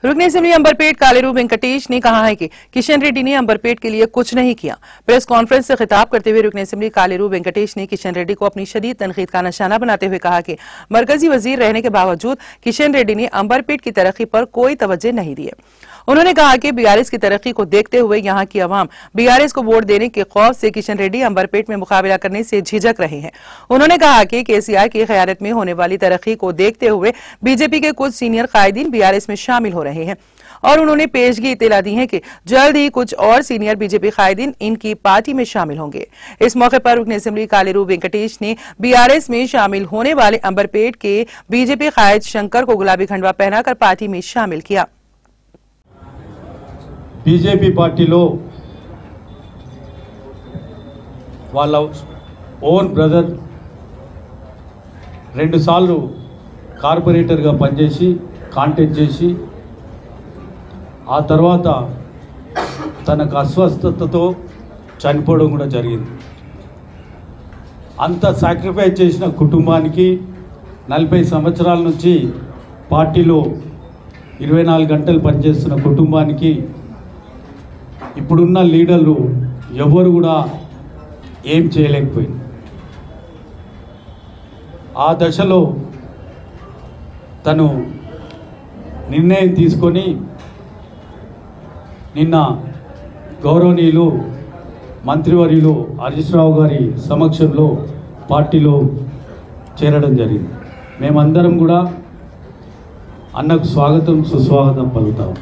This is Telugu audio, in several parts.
रुकने असेंबली अंबरपेट कालेरू वेंकटेश ने कहा है कि किशन रेड्डी ने अंबरपेट के लिए कुछ नहीं किया प्रेस कॉन्फ्रेंस से खिताब करते हुए रुकने असेंबली कालेरू वेंकटेश ने किशन रेड्डी को अपनी शदीद तनकीद का निशाना बनाते हुए कहा कि मरकजी वजीर रहने के बावजूद किशन रेड्डी ने अंबरपेट की तरक्की पर कोई तवज्जो नहीं दी है उन्होंने कहा कि बीआरएस की तरक्की को देखते हुए यहां की आवाम बीआरएस को वोट देने के खौफ से किशन रेड्डी अंबरपेट में मुकाबला करने से झिझक रहे हैं उन्होंने कहा कि केसीआर की क्यादत में होने वाली तरक्की को देखते हुए बीजेपी के कुछ सीनियर कायदीन बीआरएस में शामिल हो रहे हैं और उन्होंने पेशगी इतला दी है कि जल्द ही कुछ और सीनियर बीजेपी कायदीन इनकी पार्टी में शामिल होंगे इस मौके पर रुकन असेंबली कालेरू वेंकटेश ने बीआरएस में शामिल होने वाले अंबरपेट के बीजेपी कायद शंकर को गुलाबी खंडवा पहनाकर पार्टी में शामिल किया బీజేపీ పార్టీలో వాళ్ళ ఓన్ బ్రదర్ రెండుసార్లు కార్పొరేటర్గా పనిచేసి కాంటెక్ట్ చేసి ఆ తర్వాత తనకు అస్వస్థతతో చనిపోవడం కూడా జరిగింది అంత సాక్రిఫైస్ చేసిన కుటుంబానికి నలభై సంవత్సరాల నుంచి పార్టీలో ఇరవై నాలుగు గంటలు పనిచేస్తున్న కుటుంబానికి ఇప్పుడున్న లీడర్లు ఎవరు కూడా ఏం చేయలేకపోయింది ఆ దశలో తను నిర్ణయం తీసుకొని నిన్న గౌరవనీయులు మంత్రివర్యులు హరీష్ రావు గారి సమక్షంలో పార్టీలో చేరడం జరిగింది మేమందరం కూడా అన్నకు స్వాగతం సుస్వాగతం పలుకుతాం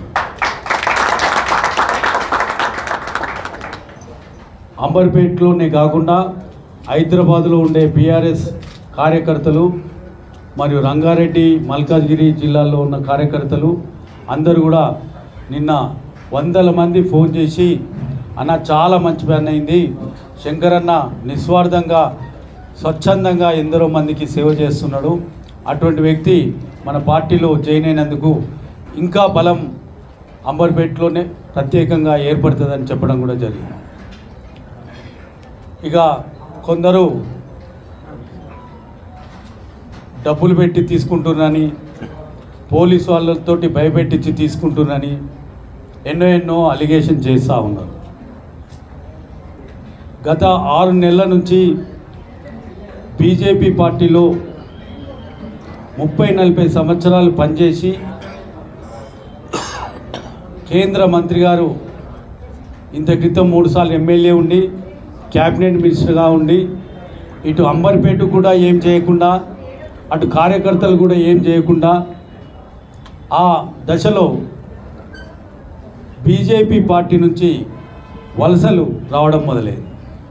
అంబర్పేటలోనే కాకుండా హైదరాబాద్లో ఉండే బీఆర్ఎస్ కార్యకర్తలు మరియు రంగారెడ్డి మల్కాజ్గిరి జిల్లాల్లో ఉన్న కార్యకర్తలు అందరూ కూడా నిన్న వందల మంది ఫోన్ చేసి అన్న చాలా మంచి పని అయింది శంకరన్న నిస్వార్థంగా స్వచ్ఛందంగా ఎందరో మందికి సేవ చేస్తున్నాడు అటువంటి వ్యక్తి మన పార్టీలో జాయిన్ అయినందుకు ఇంకా బలం అంబర్పేటలోనే ప్రత్యేకంగా ఏర్పడుతుందని చెప్పడం కూడా జరిగింది ఇక కొందరు డబ్బులు పెట్టి తీసుకుంటున్నారని పోలీసు వాళ్ళతోటి భయపెట్టించి తీసుకుంటున్నారని ఎన్నో ఎన్నో అలిగేషన్ చేస్తూ ఉన్నారు గత ఆరు నెలల నుంచి బీజేపీ పార్టీలో ముప్పై నలభై సంవత్సరాలు పనిచేసి కేంద్ర మంత్రి గారు ఇంత క్రితం మూడుసార్లు ఎమ్మెల్యే ఉండి క్యాబినెట్ మినిస్టర్గా ఉండి ఇటు అంబర్పేట కూడా ఏం చేయకుండా అటు కార్యకర్తలు కూడా ఏం చేయకుండా ఆ దశలో బీజేపీ పార్టీ నుంచి వలసలు రావడం మొదలైంది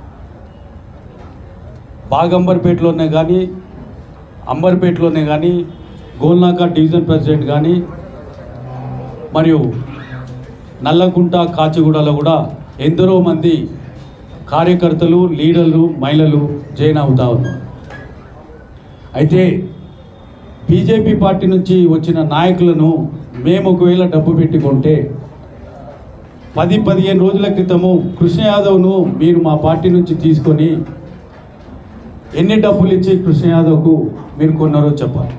బాగంబర్పేటలోనే కానీ అంబర్పేటలోనే కానీ గోల్నాక డివిజన్ ప్రెసిడెంట్ కానీ మరియు నల్లకుంట కాచిగూడలో కూడా ఎందరో మంది కార్యకర్తలు లీడర్లు మహిళలు జాయిన్ అవుతా ఉన్నారు అయితే బీజేపీ పార్టీ నుంచి వచ్చిన నాయకులను మేము ఒకవేళ డబ్బు పెట్టుకుంటే పది పదిహేను రోజుల క్రితము కృష్ణ యాదవ్ను మీరు మా పార్టీ నుంచి తీసుకొని ఎన్ని డబ్బులు ఇచ్చి కృష్ణ యాదవ్కు మీరు కొన్నారో చెప్పాలి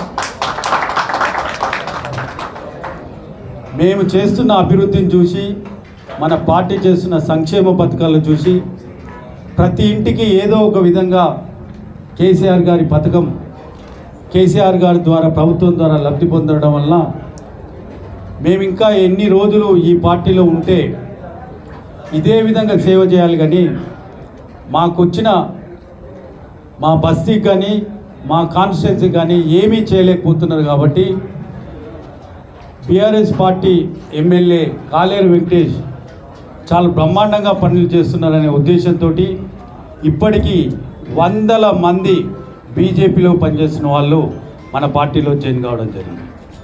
మేము చేస్తున్న అభివృద్ధిని చూసి మన పార్టీ చేస్తున్న సంక్షేమ పథకాలను చూసి ప్రతి ఇంటికి ఏదో ఒక విధంగా కేసీఆర్ గారి పథకం కేసీఆర్ గారి ద్వారా ప్రభుత్వం ద్వారా లబ్ధి పొందడం వల్ల మేము ఇంకా ఎన్ని రోజులు ఈ పార్టీలో ఉంటే ఇదే విధంగా సేవ చేయాలి కానీ మాకొచ్చిన మా బస్తీకి కానీ మా కాన్స్టిట్యున్సీ కానీ ఏమీ చేయలేకపోతున్నారు కాబట్టి బీఆర్ఎస్ పార్టీ ఎమ్మెల్యే కాలేరు వెంకటేష్ చాలా బ్రహ్మాండంగా పనులు చేస్తున్నారనే ఉద్దేశంతో ఇప్పటికీ వందల మంది బీజేపీలో పనిచేస్తున్న వాళ్ళు మన పార్టీలో జాయిన్ కావడం జరిగింది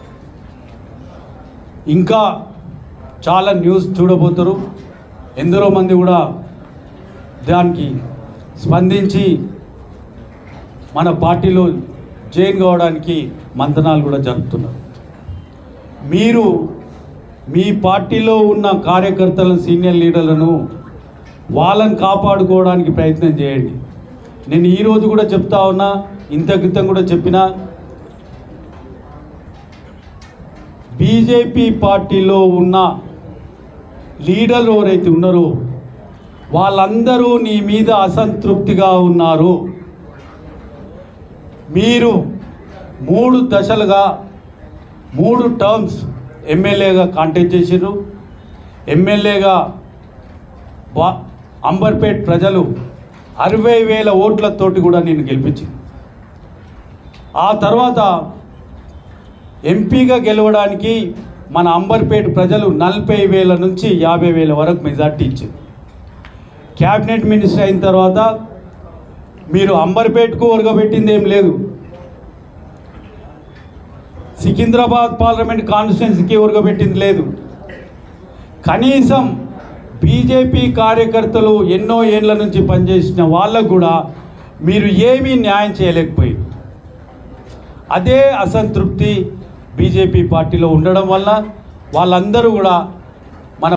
ఇంకా చాలా న్యూస్ చూడబోతారు ఎందరో మంది కూడా దానికి స్పందించి మన పార్టీలో జాయిన్ కావడానికి మంతనాలు కూడా జరుపుతున్నారు మీరు మీ పార్టీలో ఉన్న కార్యకర్తలను సీనియర్ లీడర్లను వాళ్ళని కాపాడుకోవడానికి ప్రయత్నం చేయండి నేను ఈరోజు కూడా చెప్తా ఉన్నా ఇంత క్రితం కూడా చెప్పిన బీజేపీ పార్టీలో ఉన్న లీడర్లు ఎవరైతే ఉన్నారో వాళ్ళందరూ నీ మీద అసంతృప్తిగా ఉన్నారు మీరు మూడు దశలుగా మూడు టర్మ్స్ ఎమ్మెల్యేగా కాంటెస్ట్ చేసిర్రు ఎమ్మెల్యేగా బా అంబర్పేట్ ప్రజలు అరవై వేల ఓట్లతోటి కూడా నేను గెలిపించింది ఆ తర్వాత ఎంపీగా గెలవడానికి మన అంబర్పేట ప్రజలు నలభై వేల నుంచి యాభై వేల వరకు మెజార్టీ ఇచ్చింది క్యాబినెట్ మినిస్టర్ అయిన తర్వాత మీరు అంబర్పేటకు ఒరగబెట్టింది ఏం లేదు సికింద్రాబాద్ పార్లమెంట్ కాన్స్టిట్యున్సీకి ఒరగబెట్టింది లేదు కనీసం బీజేపీ కార్యకర్తలు ఎన్నో ఏళ్ళ నుంచి పనిచేసిన వాళ్ళకు కూడా మీరు ఏమీ న్యాయం చేయలేకపోయింది అదే అసంతృప్తి బీజేపీ పార్టీలో ఉండడం వల్ల వాళ్ళందరూ కూడా